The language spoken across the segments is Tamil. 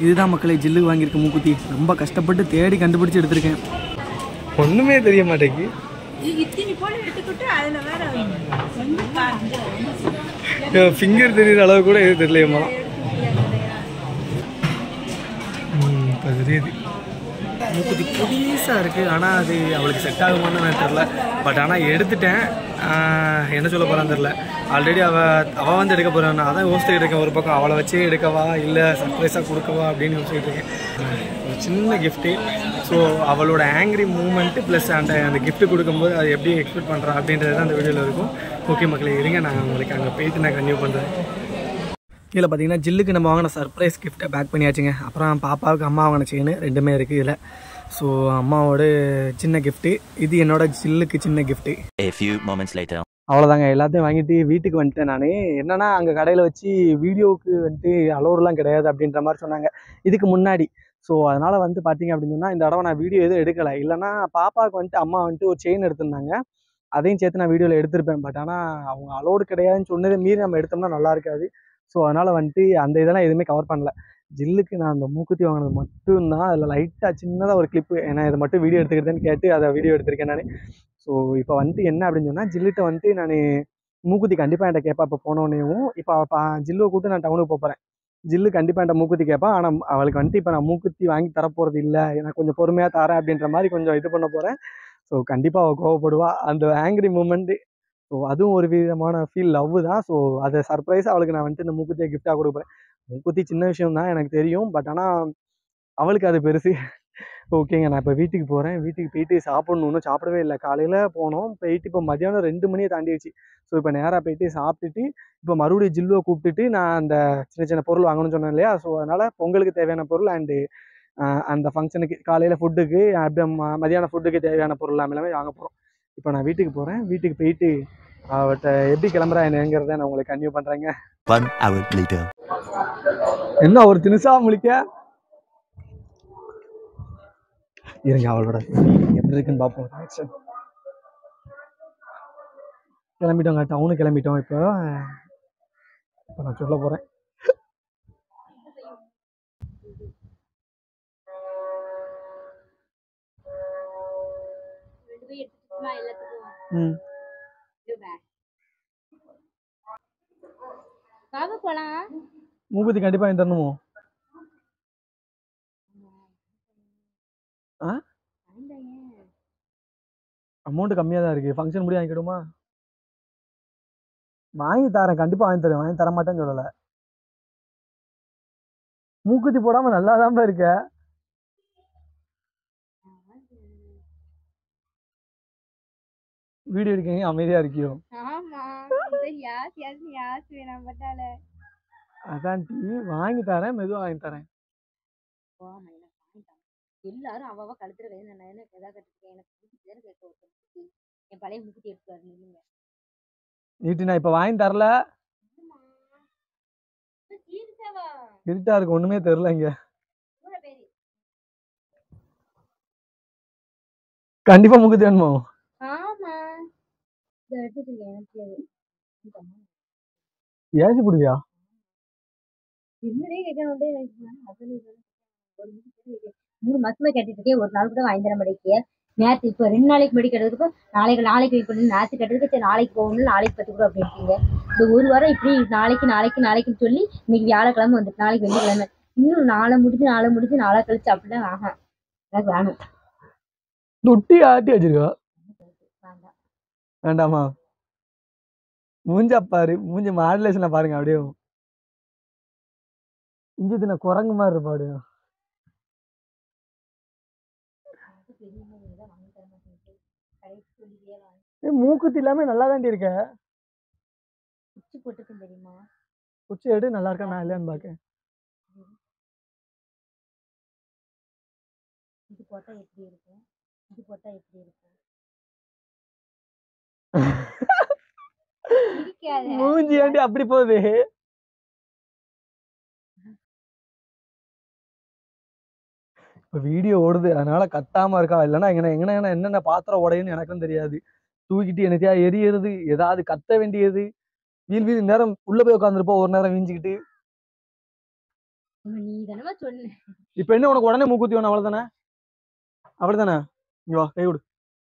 இதுதான் மக்களை ஜில்லுக்கு வாங்கியிருக்க மூக்குத்தி ரொம்ப கஷ்டப்பட்டு தேடி கண்டுபிடிச்சி எடுத்திருக்கேன் ஒன்றுமே தெரிய மாட்டேங்குது இத்தினி போல எடுத்துக்கிட்டு அதுல வேற கொஞ்சம் காஞ்சு ஃபிங்கர் தெரியுற அளவு கூட எது தெரியலையம்மா இப்போ தெரியுது மூக்குத்தி புதுசாக இருக்குது ஆனால் அது அவளுக்கு செட் ஆகுமான்னு எனக்கு தெரில பட் ஆனால் எடுத்துட்டேன் ஆஹ், என்ன சொல்ல போகிறான்னு தெரில ஆல்ரெடி அவள் அவள் வந்து எடுக்க போகிறான் நான் அதான் யோசிச்சுட்டு இருக்கேன் ஒரு பக்கம் அவளை வச்சே எடுக்கவா இல்லை சர்ப்ரைஸாக கொடுக்கவா அப்படின்னு யோசிச்சுட்டு இருக்கேன் ஒரு சின்ன கிஃப்ட்டு ஸோ அவளோட ஆங்கிரி மூமெண்ட்டு ப்ளஸ் அந்த அந்த gift கொடுக்கும்போது அது எப்படி எக்ஸ்பெக்ட் பண்ணுறான் அப்படின்றது தான் அந்த வீடியோவில் இருக்கும் ஓகே மக்களே இருங்க நான் உங்களுக்கு அங்கே போயிட்டு நான் கன்டினியூ பண்ணுறேன் கீழே பார்த்தீங்கன்னா ஜில்லுக்கு நம்ம வாங்கின சர்ப்ரைஸ் கிஃப்ட்டை பேக் பண்ணியாச்சுங்க அப்புறம் பாப்பாவுக்கு அம்மா வாங்கின செயின் ரெண்டுமே இருக்குது இதில் ஸோ அம்மாவோட சின்ன கிஃப்ட்டு இது என்னோட ஜில்லுக்கு சின்ன gift A few moments later. அவ்வளோதாங்க எல்லாத்தையும் வாங்கிட்டு வீட்டுக்கு வந்துட்டேன் நான் என்னன்னா அங்கே கடையில் வச்சு வீடியோவுக்கு வந்துட்டு அலோடுலாம் கிடையாது அப்படின்ற மாதிரி சொன்னாங்க இதுக்கு முன்னாடி ஸோ அதனால் வந்து பார்த்தீங்க அப்படின்னு சொன்னால் இந்த தடவை நான் வீடியோ எதுவும் எடுக்கலை இல்லைன்னா பாப்பாவுக்கு வந்துட்டு அம்மா வந்துட்டு ஒரு செயின் எடுத்திருந்தாங்க அதையும் சேர்த்து நான் வீடியோவில் எடுத்திருப்பேன் பட் ஆனால் அவங்க அலோடு கிடையாதுன்னு சொன்னதை மீறி நம்ம எடுத்தோம்னா நல்லா இருக்காது ஸோ அதனால் வந்துட்டு அந்த இதெல்லாம் எதுவுமே கவர் பண்ணல ஜில்லுக்கு நான் அந்த மூக்குத்தி வாங்கினது மட்டும்தான் அதில் லைட்டாக சின்னதாக ஒரு கிளிப்பு ஏன்னா இதை மட்டும் வீடியோ எடுத்துக்கிட்டேன்னு கேட்டு அதை வீடியோ எடுத்திருக்கேன் நான் ஸோ இப்போ வந்துட்டு என்ன அப்படின்னு சொன்னால் ஜில்லுட்ட வந்துட்டு நான் மூக்குத்தி கண்டிப்பாக என்கிட்ட கேட்பா இப்போ போனோடனேவும் இப்போ அவள் ஜில்லுவை கூப்பிட்டு நான் டவுனுக்கு போகிறேன் ஜில்லு கண்டிப்பாக என்கிட்ட மூக்குத்தி கேட்பா ஆனால் அவளுக்கு வந்துட்டு இப்போ நான் மூக்குத்தி வாங்கி தரப்போகிறது இல்லை நான் கொஞ்சம் பொறுமையாக தரேன் அப்படின்ற மாதிரி கொஞ்சம் இது பண்ண போகிறேன் ஸோ கண்டிப்பாக அவள் கோவப்படுவா அந்த ஆங்கிரி மூமெண்ட்டு ஸோ அதுவும் ஒரு விதமான ஃபீல் லவ் தான் ஸோ அதை சர்ப்ரைஸ் அவளுக்கு நான் வந்துட்டு இந்த மூக்குத்தியை கிஃப்டாக கொடுப்பேன் மூக்குத்தி சின்ன விஷயம் தான் எனக்கு தெரியும் பட் ஆனால் அவளுக்கு அது பெருசு ஓகேங்க நான் இப்போ வீட்டுக்கு போகிறேன் வீட்டுக்கு போயிட்டு சாப்பிடணும் இன்னும் சாப்பிடவே இல்லை காலையில் போனோம் போயிட்டு இப்போ மதியானம் ரெண்டு மணியை தாண்டிடுச்சு ஸோ இப்போ நேராக போயிட்டு சாப்பிட்டுட்டு இப்போ மறுபடியும் ஜில்லுவை கூப்பிட்டுட்டு நான் அந்த சின்ன சின்ன பொருள் வாங்கணும்னு சொன்னேன் இல்லையா ஸோ அதனால் பொங்கலுக்கு தேவையான பொருள் அண்டு அந்த ஃபங்க்ஷனுக்கு காலையில் ஃபுட்டுக்கு அப்படியே ம- மதியான ஃபுட்டுக்கு தேவையான பொருள் எல்லாமே வாங்க போகிறோம் இப்போ நான் வீட்டுக்கு போகிறேன் வீட்டுக்கு போயிட்டு அவட்ட எப்படி கிளம்புறா என்னங்கிறத நான் உங்களுக்கு கன்டினியூ பண்ணுறேங்க One hour later. என்ன ஒரு தினுசா முழிக்க இருங்க அவளோட feeling எப்படி இருக்குன்னு பார்ப்போம் reaction. கிளம்பிட்டோங்க டவுனு கிளம்பிட்டோம் இப்போ இப்போ நான் சொல்ல போகிறேன் ரெண்டு போய் எடுத்துட்டுமா எல்லாத்துக்கும் ம் பாபா போலாம் மூக்குத்தி கண்டிப்பாக வாங்கி தரணுமோ ஆ அமௌண்ட் கம்மியாக தான் இருக்குது ஃபங்க்ஷன் முடிய வாங்கிக்கிடுமா வாங்கி தரேன் கண்டிப்பாக வாங்கி தரேன் வாங்கி தர மாட்டேன்னு சொல்லலை மூக்குத்தி போடாமல் நல்லா தான் இருக்க வீடியோ எடுக்கீங்க அமைதியாக இருக்கியோ ஆமா யாஸ் யாஸ் யாஸ் வேணாம் பட்டால அதான் டீ வாங்கி தரேன் மெதுவாக வாங்கி தரேன் போமா எனக்கு வாங்கிட்டாங்க எல்லாரும் அவ அவ கழுத்துல வேணும் நான் என்ன எதா கட்டிருக்கேன் எனக்கு பிடிச்சதுன்னு கேட்க ஒரு முக்குத்தி. என் பழைய முக்குத்தி எடுத்து வரணும் நீங்க நீட்டு நான் இப்போ வாங்கி தரல சீரிசாவா இருட்டா இருக்கு ஒன்றுமே தெரில இங்க நூறு பேரு கண்டிப்பாக மூக்குத்தி வேணுமோ ஆமா இதை எடுத்துருக்கேன் எனக்கு அது. ஏசி பிடிவியா என்னடே கேட்கணும் எனக்கு அசல் ஒரு முக்குத்தி கேட்க- மூணு மாசமா கேட்டுட்டு இருக்கேன் ஒரு நாள் கூட வாங்கி தர மாட்டேங்க நேற்று இப்போ ரெண்டு நாளைக்கு முன்னாடி கேட்டதுக்கு நாளைக்கு நாளைக்கு வெயிட் பண்ணி நேற்று கேட்டதுக்கு சரி நாளைக்கு போகணும் நாளைக்கு பத்து கூட அப்படின்ட்டீங்க இந்த ஒரு வாரம் இப்படி நாளைக்கு நாளைக்கு நாளைக்குன்னு சொல்லி இன்னைக்கு வியாழக்கிழமை வந்துட்டு நாளைக்கு வெள்ளிக்கிழமை இன்னும் நாளை முடிஞ்சு நாளை முடிஞ்சு நாளை கழிச்சு அப்படிலாம் ஆஹா எனக்கு வேணும் தொட்டி ஆட்டி வச்சிருக்கா வேண்டாம் வேண்டாமா மூஞ்சா பாரு மூஞ்சி மாடுலேஷன்ல பாருங்க அப்படியே இஞ்சி தின குரங்கு மாதிரி இருப்பா அப்படியே பெரியவங்க ஏதோ வாங்கி தர மாட்டேங்குது கடைக்கு சொல்லியே வாங்கி ஏய், மூக்குத்தி எல்லாமே நல்லா தாண்டி இருக்க குச்சி போட்டுக்கும் தெரியுமா குச்சி எடு நல்லா இருக்கா நான் இல்லையான்னு பார்க்க இது போட்டா எப்படி இருக்கும் இது போட்டா எப்படி இருக்கும் சிரிக்காத. மூஞ்சி ஏண்டி அப்படி போகுது இப்போ வீடியோ ஓடுது அதனால கத்தாம இருக்கா இல்லைன்னா எங்க எங்கன்னா என்னென்ன பாத்திரம் உடையுன்னு எனக்கும் தெரியாது தூக்கிட்டு என்னத்தையா எரியறது ஏதாவது கத்த வேண்டியது வீல் வீல் நேரம் உள்ள போய் உட்காந்துருப்போம் ஒரு நேரம் வீஞ்சிக்கிட்டு நீ தானே சொன்ன இப்போ என்ன உனக்கு உடனே மூக்குத்தி வேணும் அவ்வளவுதானே அப்படிதானே இங்க வா கை கொடு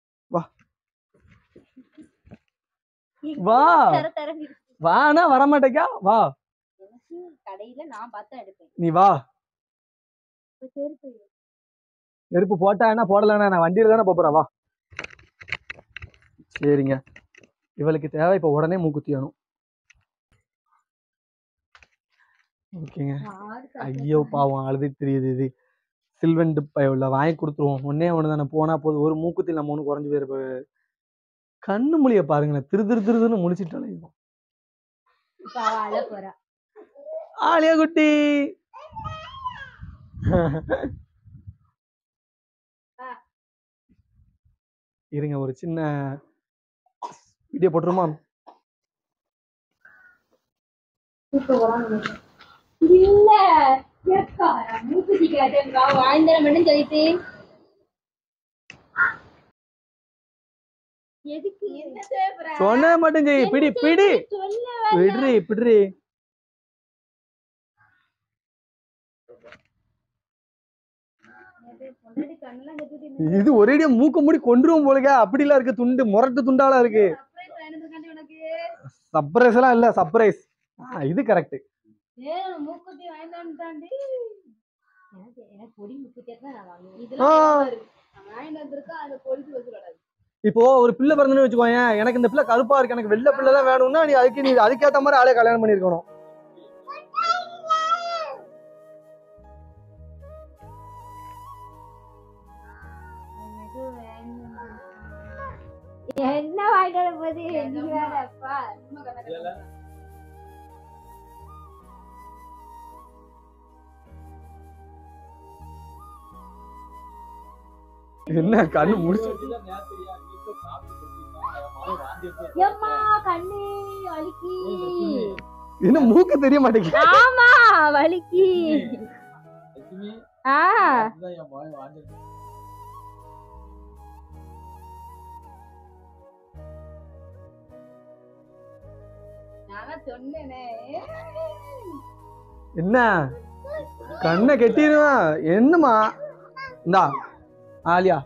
வா. தர தர வானா வரமாட்டேக்கா வா எனக்கு கடையில நான் பார்த்தா எடுப்பேன் நீ வா இப்ப செருப்பு நெருப்பு போட்டா என்ன போடலன்னா நான் வண்டியில தானே போறேன் வா சரிங்க இவளுக்கு தேவை இப்போ உடனே மூக்குத்தி வேணும் ஓகேங்க யாரு ஐயோ பாவம் அழுதுட்டு தெரியுது இது சில்வெண்ட் உள்ள வாங்கி கொடுத்துருவோம் ஒன்னே ஒன்று தானே போனா போதும் ஒரு மூக்குத்தி நம்ம ஒன்று குறைஞ்சு போயிருப்ப கண்ணு மொழிய பாருங்களேன் திரு திரு திருன்னு முடிச்சிட்டு அலையும் இப்ப அவ அழ போறா ஆலியா குட்டி இருங்க ஒரு சின்ன வீடியோ போட்டுருமா இல்ல ஏக்கா, நான் மூக்குத்தி கேட்டேன்க்கா, வாங்கி தர மாட்டேன்னு சொல்லிட்டு எதுக்கு என்ன தேவை சொன்ன மட்டும் செய் பிடி பிடி சொல்ல பிடுறி பிடுறி பொண்டாட்டி கண்ணெல்லாம் கட்டிட்டு இது ஒரேடியா மூக்க மூடி கொண்டுருவோம் போலுங்க அப்படிலாம் இருக்கு துண்டு முரட்டு துண்டாலாம் இருக்கு surprise வாங்கிட்டு உனக்கு சர்ப்ரைஸ் எல்லாம் இல்ல சர்ப்ரைஸ் இது கரெக்ட் ஏ மூக்குத்தி வாங்கிட்டு வந்துட்டாண்டி எனக்கு எனக்கு பொடி மூக்குத்தியா தான் நான் வாங்குவேன் ஆ. இதெல்லாம் வாங்கிட்டு வந்திருக்கா அந்த பொடிக்கு வச்சு கிடக்கு இப்போ ஒரு பிள்ளை பிறந்தன்னு வச்சுக்கோங்க எனக்கு இந்த பிள்ளை கருப்பா இருக்கு எனக்கு வெள்ளை பிள்ளை தான் வேணும்னா நீ அதுக்கு நீ அதுக்கேத்த மாதிரி ஆளே கல்யாணம் பண்ணிருக்கணும் எனக்கு வேணும். என்ன வாங்கிட்டு வர போகுது நீ வேற அப்பா என்ன கண்ணு முடிச்சு எம்மா கண்ணு வலிக்கு என்ன மூக்கு தெரிய மாட்டேங்குது ஆமா வலிக்கு ஆ நான் சொன்னேனே என்ன கண்ணை கெட்டிடுவான் என்னம்மா இந்தா ஆலியா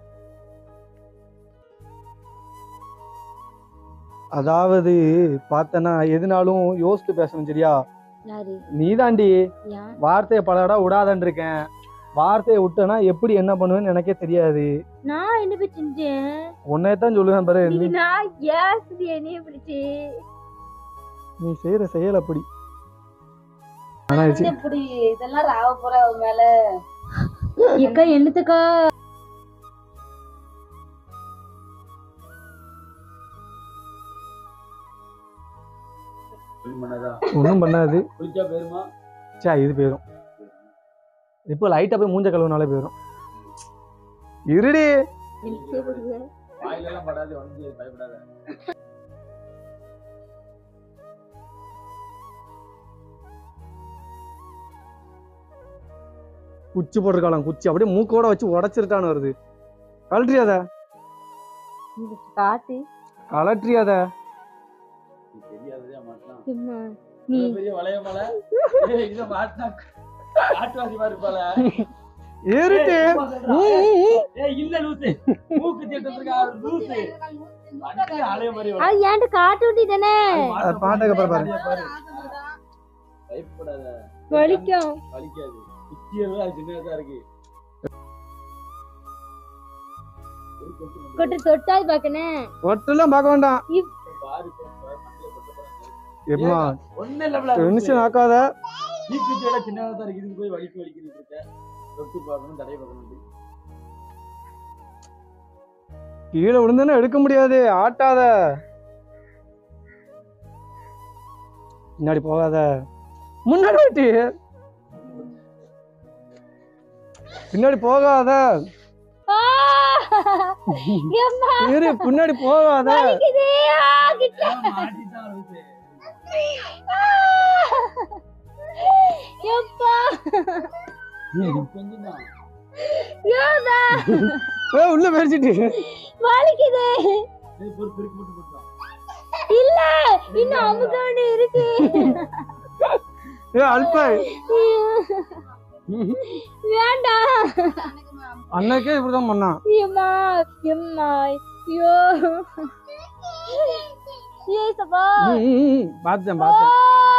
அதாவது பார்த்தனா எதுனாலும் யோசித்து பேசணும் சரியா யாரு நீதாண்டி ஏன் வார்த்தையை பல இடம் விடாதன்னு இருக்கேன் வார்த்தையை விட்டனா எப்படி என்ன பண்ணுவேன்னு எனக்கே தெரியாது நான் என்ன போய் செஞ்சேன் உன்னைய தான் சொல்லுவேன் பாரு நீ நீ- நான் ஏசுது என்னைய பிடிச்சி நீ செய்யற செயல் அப்படி ஆனா இது- எப்படி இதெல்லாம் ராவ போற மேல எக்கா என்னத்துக்கா ஒண்ணும் பண்ணாது குளிச்சா போயிருமா சே இது போயிடும் இப்போ லைட்டா போய் மூஞ்ச கழுவுனாலே போயிடும் இருடி வாயிலெல்லாம் படாது வந்து பயப்படாத குச்சி போட்டிருக்காளாம் குச்சி அப்படியே மூக்கோட வச்சு உடச்சிருட்டான்னு வருது கலட்ரியாத காட்டு கலட்ரியாத நீ தெரியாததே மாட்டான் சும்மா நீ பெரிய வளைய மலை ஏய் இத மாட்டினா காட்டுவாசி மாதிரி இருப்பாள ஏறிட்டு ஏய் இல்ல லூசு மூக்கு தேட்டத்துக்கு லூசு வண்டி அலைய மாதிரி வரும். அது ஏன்ட்டு காட்டு வண்டி தானே அது பாட்டுக்கு அப்புறம் பாரு. பாரு பயப்படாத வலிக்கும் வலிக்காது குச்சியெல்லாம் அது சின்னதா இருக்கு கொட்டு தொட்டாது பாக்கனே ஒட்டெல்லாம் பார்க்க வேண்டாம் பாரு மண்டையில கொட்ட போறாங்க. எப்பமா ஒண்ணும் இல்ல டென்ஷன் ஆக்காத தீக்குச்சியோட சின்னதா தான் இருக்கு இதுக்கு போய் வலிக்கு வலிக்கிட்டு இருக்க தொட்டு பார்க்கணும் தடை பார்க்கணும் கீழே விழுந்தேன்னா எடுக்க முடியாது ஆட்டாத பின்னாடி போகாத முன்னாடி வெட்டி பின்னாடி போகாத ஆ! எம்மா, இரு பின்னாடி போகாத வலிக்குது. ஆ, கிட்ட. மாட்டிட்டான் லூசு. ஆ! எப்பா. கொஞ்சம் தான் யோதா, ஏய், உள்ள மேரிச்சிட்டு வலிக்குது. இது பொறு பெருக்கு போட்டு போட்டுரும் இல்ல இன்னும் அமுக வேண்டி இருக்கு ஏ அல்பா வேண்டாம் அன்னைக்கே இப்படிதான் பண்ணான் எம்மா எம்மா ஐயோ ஏசப்பா ம், ம், ம். பார்த்தேன் பார்த்தேன்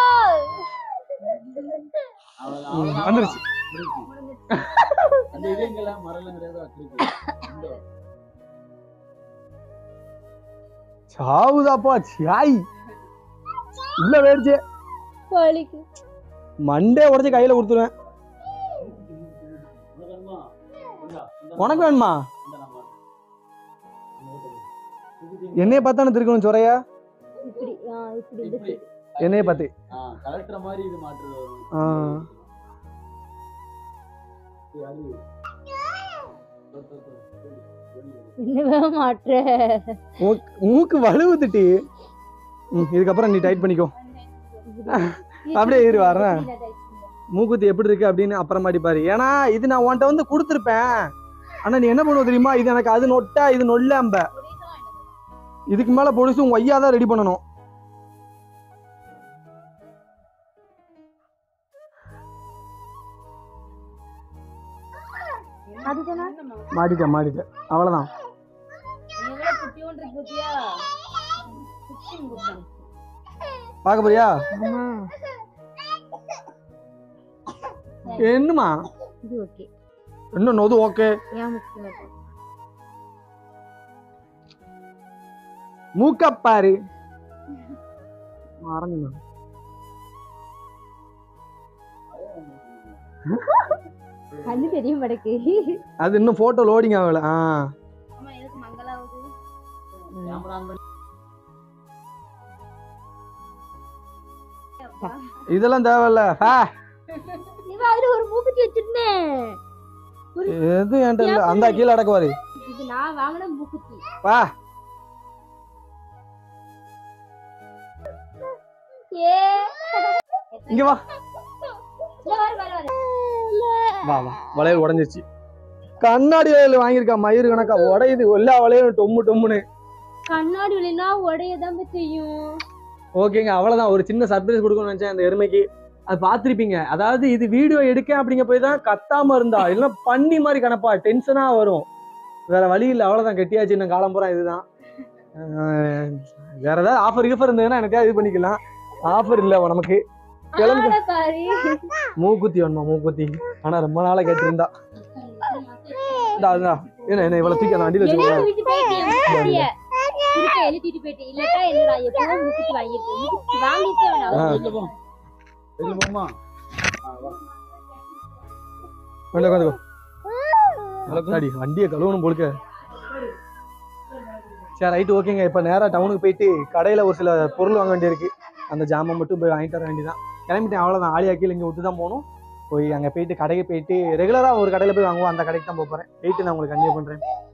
அவ்வளவுதான், ம், அவ்வளவுதான். வந்துருச்சு முடிஞ்சுச்சு. அந்த இதயங்கள்லாம் மரலங்கிறத வச்சிருக்கு இந்த சாவுதாப்பா சாய் உள்ள வேடிச்சு வலிக்கு மண்டே உடச்சு கையில கொடுத்துருவேன் உனக்கு வேணுமா? இந்தா, இந்தா. உனக்கு வேணுமா இந்தா நான் மாட்டுறேன். இந்த ஊட்ட வை. என்னைய பார்த்தானே திருக்கணும் சொறையா இப்படி ஆ இப்படி இந்த இப்படி. என்னைய பார்த்து ஆ, கலட்டுற மாதிரி இது மாற்றுறது வரும். ஆ. இது அழு. தொ, தொ, தொ. வெளி, வெளி, வெளி. என்னவே மாற்ற மூக்கு- மூக்கு வலுவுதுட்டி ம் இதுக்கப்புறம் நீ டைட் பண்ணிக்கோ அப்படியே இரு வரேன் மூக்குத்தி எப்படி இருக்கு அப்படின்னு அப்புறமாட்டி பாரு ஏன்னா இது நான் உன்கிட்ட வந்து கொடுத்துருப்பேன் ஆனா நீ என்ன பண்ணுவ தெரியுமா இது எனக்கு அது நொட்டா இது நொல்லம்ப இதுக்கு மேல பொடிசும் ஒய்யா தான் ரெடி பண்ணணும் அதுதானா மாட்டிட்டேன் மாட்டிட்டேன் அவ்வளவுதான் எவ்வளவு குட்டி ஒன்று குட்டியா குட்டி குட்டி பார்க்க போறியா ஆமா என்னமா இது ஓகே இன்னும் நொது ஓகே ஏன் முக்கியம் மூக்கப்பாரு மறந்து கண்ணு தெரிய மாட்டேக்கு அது இன்னும் போட்டோ லோடிங் ஆகல ஆ ஆமா எனக்கு மங்களாவது கேமரா ஆன் பண்ணி இதெல்லாம் தேவையில்ல ஹா இவ அதுல ஒரு மூக்குத்தி வச்சிருந்தேன் எது என்கிட்ட இல்ல அந்த கீழே அடக்குவாரு இது நான் வாங்கின மூக்குத்தி வா ஏ இங்க வா இல்ல, வர வர வர வா வா வளையல் உடஞ்சிருச்சு கண்ணாடி வளையல் வாங்கியிருக்கா மயிறு கணக்கா உடையுது எல்லா வளையலும் டொம்மு டொம்முன்னு கண்ணாடி விலைனா உடையதான் செய்யும் ஓகேங்க அவ்வளவுதான் ஒரு சின்ன சர்ப்ரைஸ் கொடுக்கணும்னு நினைச்சேன் அந்த எருமைக்கு அது பார்த்திருப்பீங்க அதாவது இது வீடியோ எடுக்க அப்படிங்க போய் தான் கத்தாம இருந்தா இல்லைன்னா பண்ணி மாதிரி கணப்பா டென்ஷனா வரும் வேற வழி இல்லை அவ்வளவுதான் கெட்டியாச்சு இன்னும் காலம் பூரா இதுதான் அஹ் வேற ஏதாவது ஆஃபர் கீஃபர் இருந்ததுன்னா எனக்கு இது பண்ணிக்கலாம் ஆஃபர் இல்ல நமக்கு கிளம்பு ஆளை பாரு மூக்குத்தி வேணுமா மூக்குத்தி ஆனா ரொம்ப நாளா கேட்டிருந்தா இந்தா, இந்தா. என்ன என்ன இவ்வளவு தூக்கி அந்த வண்டியில என்ன வச்சு விட்டு போயிட்டேன் மூக்குத்திய. திருப்பி எழுதிட்டு போயிட்டேன் இல்லட்டா என்னடா எப்பவும் மூக்குத்தி வாங்கிட்டு மூக்குத்தி வாங்கிட்டே ஆ. வேணாம் வெளில போ வெளில போமா ஆ, வா. வண்டியில உட்காந்துக்கோ அடி வண்டியை கழுவணும் போலுக்க சரி ரைட்டு ஓகேங்க இப்போ நேராக டவுனுக்கு போயிட்டு கடையில் ஒரு சில பொருள் வாங்க வேண்டியிருக்கு அந்த ஜாமான் மட்டும் போய் வாங்கிட்டு வர வேண்டியதான் கிளம்பிட்டேன் அவ்வளோதான் ஆலியாக்கில் இங்கே விட்டு தான் போகணும் போய் அங்கே போயிட்டு கடைக்கு போயிட்டு ரெகுலராக ஒரு கடையில் போய் வாங்குவோம் அந்த கடைக்கு தான் போக போகிறேன் போயிட்டு நான் உங்களுக்கு கன்டினியூ பண்ணுறேன்